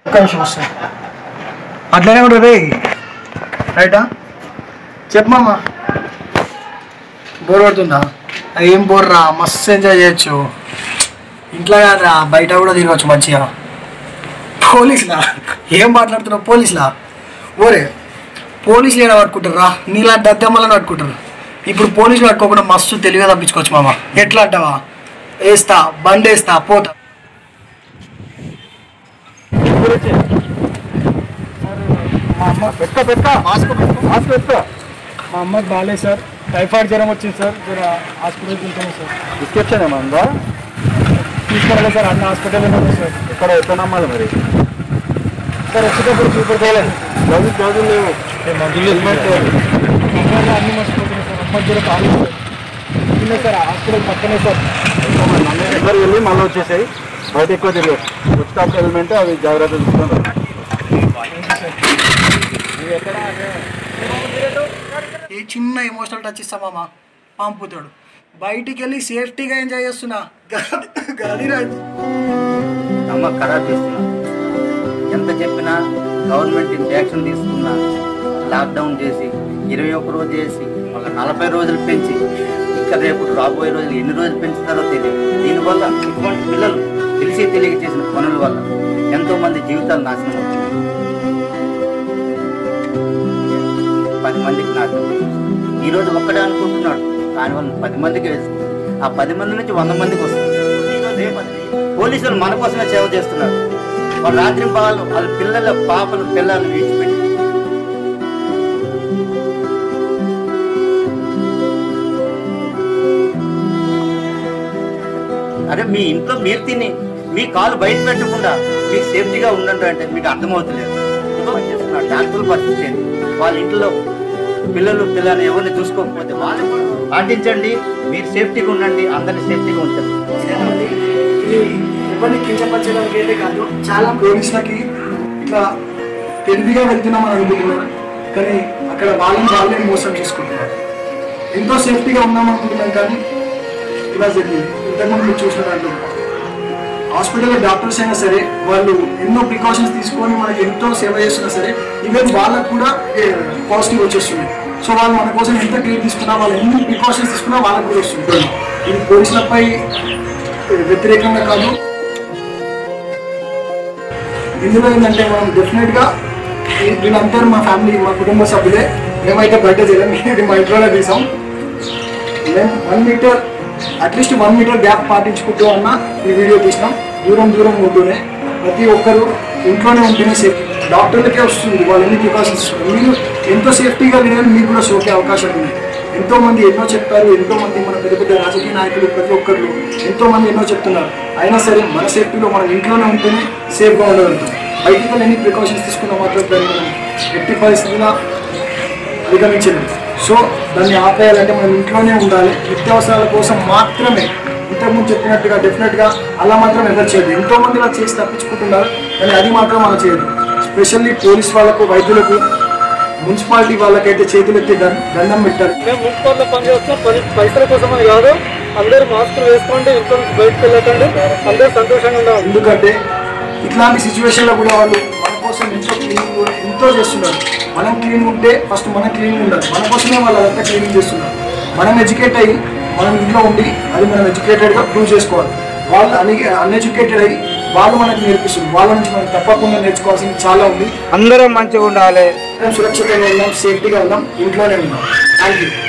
ఒక్క నిమిషం వస్తుంది అట్లనే కూడా రే రైటా చెప్పమ్మా బోర్ పడుతుందా ఏం బోర్ రా మస్తు ఎంజాయ్ చేయొచ్చు ఇంట్లో కాదురా బయట కూడా తిరగచ్చు మంచిగా పోలీసులా ఏం మాట్లాడుతున్నావు పోలీసులా ఓరే పోలీసులు ఏడా పట్టుకుంటారా నీలా దద్దమ్మలను పట్టుకుంటారు ఇప్పుడు పోలీసులు పట్టుకోకుండా మస్తు తెలివిగా తప్పించుకోవచ్చు మామ ఎట్లా అంటావా వేస్తా బండి వేస్తా పోతా మా అమ్మ పెట్ట పెట్ట మాస్క్ మాస్క్ పెట్ట మా అమ్మకి బాగాలేదు సార్ టైఫాయిడ్ జ్వరం వచ్చింది సార్ జర హాస్పిటల్కి వెళ్తాను సార్ డిస్క్రిప్షన్ ఏమన్నా తీసుకోవాలి సార్ అన్న హాస్పిటల్ ఉన్నాను సార్ ఇక్కడ ఎట్లా నమ్మాలి మరి సార్ వచ్చేటప్పుడు చూపెట్టుకోవాలి చదువు చదువు లేవు హెల్మెట్ లేదు. అమ్మాయిలు అన్ని మర్చిపోతున్నాయి సార్ అమ్మ జ్వరం బాగాలేదు సార్ చిన్న సార్ హాస్పిటల్ పక్కనే సార్ అందరు వెళ్ళి మళ్ళీ వచ్చేసాయి బయట ఎక్కువ తెలియదు వచ్చేటప్పుడు హెల్మెట్ అవి జాగ్రత్త తీసుకుంటారు ఏ చిన్న ఎమోషనల్ టచ్ ఇస్తా మామ పంపుతాడు బయటికి వెళ్ళి సేఫ్టీగా ఎంజాయ్ చేస్తున్నా గది రాజు అమ్మ ఖరాబ్ చేస్తున్నా ఎంత చెప్పినా గవర్నమెంట్ ఇంత యాక్షన్ తీసుకున్నా లాక్డౌన్ చేసి ఇరవై ఒక్క రోజు చేసి మళ్ళీ నలభై రోజులు పెంచి ఇంకా రేపు రాబోయే రోజులు ఎన్ని రోజులు పెంచుతారో తెలియదు దీనివల్ల ఇటువంటి పిల్లలు తెలిసి తెలియక చేసిన పనుల వల్ల ఎంతో మంది జీవితాలు నాశనం అవుతున్నాయి పది మందికి నాశనం ఈరోజు ఒక్కడే అనుకుంటున్నాడు కానీ వాళ్ళు పది మందికి వేస్తుంది ఆ పది మంది నుంచి వంద మందికి వస్తుంది ఈరోజు ఏ పని? పోలీసులు మన కోసమే సేవ చేస్తున్నారు వాళ్ళు రాత్రి వాళ్ళు వాళ్ళ పిల్లల పాపలు పిల్లల్ని విడిచిపెట్టి అరే మీ ఇంట్లో మీరు తిని మీ కాలు బయట పెట్టకుండా మీకు సేఫ్టీగా ఉండండి అంటే మీకు అర్థమవుతలేదు ఇదిగో చేస్తున్నారు డాక్టర్ల పరిస్థితి ఏంటి? వాళ్ళ ఇంట్లో పిల్లలు పిల్లలు ఎవరిని చూసుకోకపోతే వాళ్ళు కూడా పాటించండి మీరు సేఫ్టీగా ఉండండి అందరిని సేఫ్టీగా ఉంచండి ఇది ఎవరిని కించపరచడానికి అయితే కాదు చాలా పోలీసులకి ఇట్లా తెలివిగా వెళ్తున్నామని అనుకుంటున్నారు కానీ అక్కడ వాళ్ళని వాళ్ళే మోసం చేసుకుంటున్నారు ఎంతో సేఫ్టీగా ఉన్నాం అనుకుంటున్నాం కానీ ఇలా జరిగింది ఇంతకుముందు మీరు చూసిన దాంట్లో హాస్పిటల్లో డాక్టర్స్ అయినా సరే వాళ్ళు ఎన్నో ప్రికాషన్స్ తీసుకొని మనకి ఎంతో సేవ చేస్తున్నా సరే ఈవెన్ వాళ్ళకు కూడా పాజిటివ్ వచ్చేస్తుంది సో వాళ్ళు మన కోసం ఎంత కేర్ తీసుకున్నా వాళ్ళు ఎన్ని ప్రికాషన్స్ తీసుకున్నా వాళ్ళకు కూడా వస్తుంది ఇది పోలీసులపై వ్యతిరేకంగా కాదు ఇందులో ఏంటంటే మనం డెఫినెట్గా వీళ్ళందరూ మా ఫ్యామిలీ మా కుటుంబ సభ్యులే మేమైతే బయట చేయలేం ఇది మా ఇంట్లోనే తీసాం మేము one metre at least one metre gap పాటించుకుంటూ అన్న ఈ వీడియో తీసినాం దూరం దూరం ఉంటూనే ప్రతి ఒక్కరు ఇంట్లోనే ఉంటేనే సేఫ్ డాక్టర్లకే వస్తుంది వాళ్ళు ఎన్ని ప్రికాషన్స్ మీరు ఎంతో సేఫ్టీగా వినాలి మీకు కూడా సోకే అవకాశం ఉంది ఎంతో మంది ఎన్నో చెప్పారు ఎంతో మంది మన పెద్ద పెద్ద రాజకీయ నాయకులు ప్రతి ఒక్కరు ఎంతో మంది ఎన్నో చెప్తున్నారు అయినా సరే మన సేఫ్టీలో మనం ఇంట్లోనే ఉంటేనే సేఫ్గా ఉండగలుగుతాం బయటికి వెళ్ళి ఎన్ని ప్రికాషన్స్ తీసుకున్న మాత్రం దాన్ని మనం ఎట్టి పరిస్థితుల్లో అధిగమించలేదు సో దాన్ని ఆపేయాలంటే మనం ఇంట్లోనే ఉండాలి నిత్యావసరాల కోసం మాత్రమే ఇంతకుముందు చెప్పినట్టుగా డెఫినెట్గా అలా మాత్రం ఎవరు చేయదు ఎంతో మంది ఇలా చేసి తప్పించుకుంటున్నారు కానీ అది మాత్రం అలా చేయదు స్పెషల్లీ పోలీస్ వాళ్ళకు వైద్యులకు మున్సిపాలిటీ వాళ్ళకైతే చేతులు ఎత్తి దండం దండం పెట్టారు మేము మున్సిపాల్లో పనిచేస్తాం పని పైసల కోసం అని కాదు అందరూ మాస్కులు వేసుకోండి ఇంట్లో నుంచి బయటకు వెళ్ళకండి అందరూ సంతోషంగా ఉండాలి ఎందుకంటే ఇట్లాంటి సిచ్యువేషన్లో కూడా వాళ్ళు మన కోసం ఎంతో క్లీనింగ్ ఎంతో చేస్తున్నారు మనం క్లీన్ ఉంటే ఫస్ట్ మనం క్లీన్ ఉండాలి మన కోసమే వాళ్ళు అదంతా క్లీనింగ్ చేస్తున్నారు మనం ఎడ్యుకేట్ అయ్యి మనం ఇంట్లో ఉండి అది మనం ఎడ్యుకేటెడ్గా ప్రూవ్ చేసుకోవాలి వాళ్ళు అన్ అన్ఎడ్యుకేటెడ్ అయ్యి వాళ్ళు మనకు నేర్పిస్తుంది వాళ్ళ నుంచి మనం తప్పకుండా నేర్చుకోవాల్సింది చాలా ఉంది అందరం మంచిగా ఉండాలి మనం సురక్షితంగా ఉన్నాం సేఫ్టీగా ఉన్నాం ఇంట్లోనే ఉన్నాం థ్యాంక్ యూ